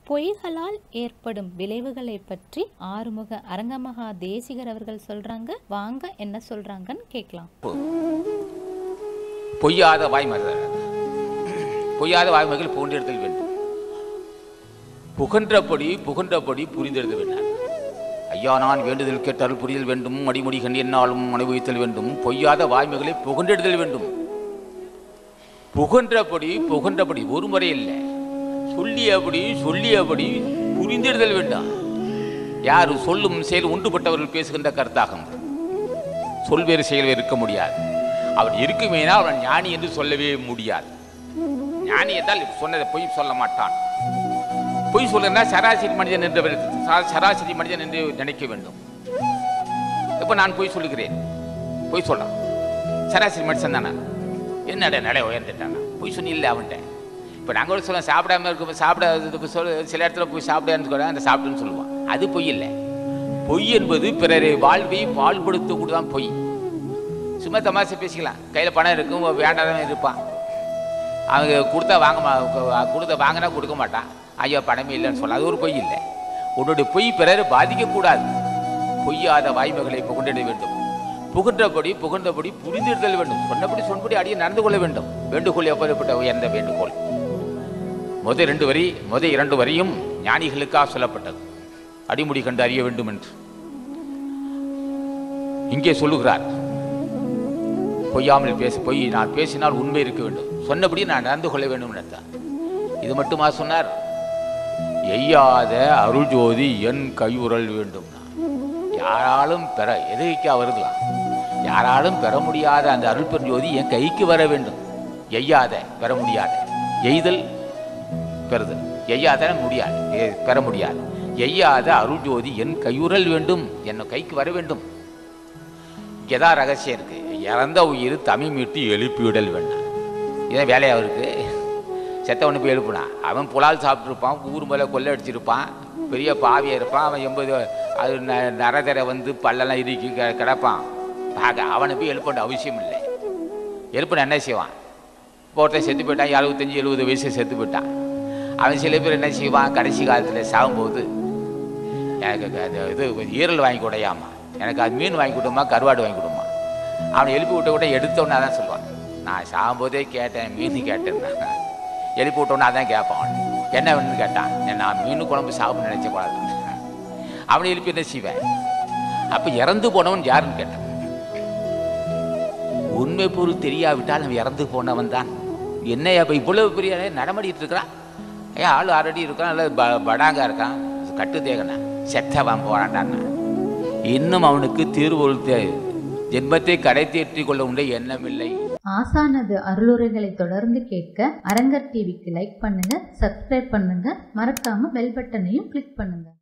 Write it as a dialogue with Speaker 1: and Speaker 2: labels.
Speaker 1: பொய்களால் ஏற்படும் விளைவுகளை பற்றி ஆறுமுக அரங்கமகா தேசிகர் அவர்கள் சொல்றாங்க வாங்க என்ன சொல்றாங்கன்னு கேட்கலாம்
Speaker 2: பொய்யாத வாய்மகள் பொய்யாத வாய்மகள் பூண்டெடுத்தல் வேண்டும் புகன்றபடி புகன்றபடி புரிந்தெடுத்த வேண்டாம் ஐயா நான் வேண்டுதல் கேட்டால் புரிதல் வேண்டும் மடிமுடி கண்டு என்னாலும் அனுபவித்தல் வேண்டும் பொய்யாத வாய்மைகளை புகன்றெடுத்தல் வேண்டும் புகன்றபடி புகன்றபடி ஒரு முறை இல்லை சொல்லியபடி சொல்லியபடி புரிந்தெடுத்தல் வேண்டாம் யார் சொல்லும் செயல் ஒன்றுபட்டவர்கள் பேசுகின்ற கருத்தாகும் சொல் வேறு செயல் வேறு இருக்க முடியாது அவன் இருக்குமேனா அவன் ஞானி என்று சொல்லவே முடியாது ஞானி என்றால் சொன்னதை பொய் சொல்ல மாட்டான் பொய் சொல்லுன்னா சராசரி மனிதன் என்று சரா- சராசரி மனிதன் என்று நினைக்க வேண்டும் இப்போ நான் பொய் சொல்லுகிறேன் பொய் சொல்றான் சராசரி மனுஷன் தானே என்னடா நடை உயர்ந்துட்டானா பொய் சொன்னி இல்லை அவன்கிட்ட இப்போ நாங்கள் கூட சொல்லுவோம் சாப்பிடாம இருக்கும் சாப்பிட இது சொல்ல சில இடத்துல போய் சாப்பிடான்னு கூட அந்த சாப்பிடுன்னு சொல்லுவான் அது பொய் இல்லை பொய் என்பது பிறரை வாழ்வை பாழ்படுத்த கூட தான் பொய் சும்மா தமாசை பேசிக்கலாம் கையில் பணம் இருக்கும் வேண்டாதவன் இருப்பான் அவங்க கொடுத்தா வாங்க மா- கொடுத்த வாங்கினா கொடுக்க மாட்டான் ஐயோ பணமே இல்லைன்னு சொல்ல அது ஒரு பொய் இல்லை உன்னுடைய பொய் பிறரை பாதிக்கக்கூடாது பொய்யாத வாய்மைகளை புகண்டிட வேண்டும் புகன்றபடி புகன்றபடி புரிந்திடுதல் வேண்டும் சொன்னபடி சொன்னபடி அடியே நடந்து கொள்ள வேண்டும் வேண்டுகோள் எப்படிப்பட்ட உயர்ந்த வேண்டுகோள் முதல் ரெண்டு வரி முதல் இரண்டு வரியும் ஞானிகளுக்காக சொல்லப்பட்டது அடிமுடி கண்டு அறிய வேண்டும் என்று இங்கே சொல்லுகிறார் பொய்யாமல் பேச பொய் நான் பேசினால் உண்மை இருக்க வேண்டும் சொன்னபடி நான் நடந்து கொள்ள வேண்டும் என்றார் இது மட்டுமா சொன்னார் எய்யாத அருள் ஜோதி என் கையுறல் வேண்டும் யாராலும் பெற எதுக்கா வருதலாம் யாராலும் பெற முடியாத அந்த அருள் பெருஞ்சோதி என் கைக்கு வர வேண்டும் எய்யாத பெற முடியாத எய்தல் பெறுதல் எய்யாத முடியாது எ- பெற முடியாது எய்யாத அருள் ஜோதி என் கையுறல் வேண்டும் என்ன கைக்கு வர வேண்டும் இங்கேதான் ரகசியம் இருக்கு இறந்த உயிர் தமிழ் மீட்டு எழுப்பிவிடல் வேண்டாம் இதான் வேலையா அவருக்கு செத்தவனு போய் எழுப்புனா அவன் புலால் சாப்பிட்ருப்பான் ஊர் மேலே கொள்ளை அடிச்சிருப்பான் பெரிய பாவியாக இருப்பான் அவன் எண்பது அது ந நரதரை வந்து பல்லெல்லாம் இறுக்கி க- கிடப்பான் பார்க்க அவனை போய் எழுப்ப வேண்டிய அவசியம் இல்லை எழுப்பின என்ன செய்வான் இப்போ ஒருத்தன் செத்து போயிட்டான் அறுபத்தஞ்சு எழுபது வயசு செத்து போயிட்டான் அவன் சில பேர் என்ன செய்வான் கடைசி காலத்தில் சாகும்போது எனக்கு க- அது இது கொஞ்சம் ஈரல் வாங்கி கொடுயாமா எனக்கு அது மீன் வாங்கி கொடுமா கருவாடு வாங்கி கொடுமா அவனை எழுப்பி விட்ட கூட எடுத்தோன்னே அதான் சொல்லுவான் நான் சாகும்போதே கேட்டேன் மீன் கேட்டேன் எழுப்பி விட்டோன்னே அதான் கேட்பான் அவன். என்ன வேணும்னு கேட்டான் நான் மீன் குழம்பு சாப்பிட நினைச்ச கூடாது அவனை எழுப்பி என்ன செய்வேன் அப்போ இறந்து போனவன் யாருன்னு கேட்டான் உண்மை பொருள் தெரியாவிட்டால் அவன் இறந்து போனவன் தான் என்ன இப்போ இவ்வளவு பெரிய நடமாடிட்டு இருக்கிறான் ஏன் ஆள் ஆல்ரெடி இருக்கான் நல்ல ப படாங்கா இருக்கான் கட்டு தேகனா செத்தவன் போறான்டான்னா இன்னும் அவனுக்கு தீர்வொரு ஜென்மத்தை கடை தேற்றிக் கொள்ள உண்ட எண்ணமில்லை
Speaker 1: ஆசானது அருளுரைகளை தொடர்ந்து கேட்க அரங்கர் டிவிக்கு லைக் பண்ணுங்க சப்ஸ்கிரைப் பண்ணுங்க மறக்காம பெல் பட்டனையும் கிளிக் பண்ணுங்க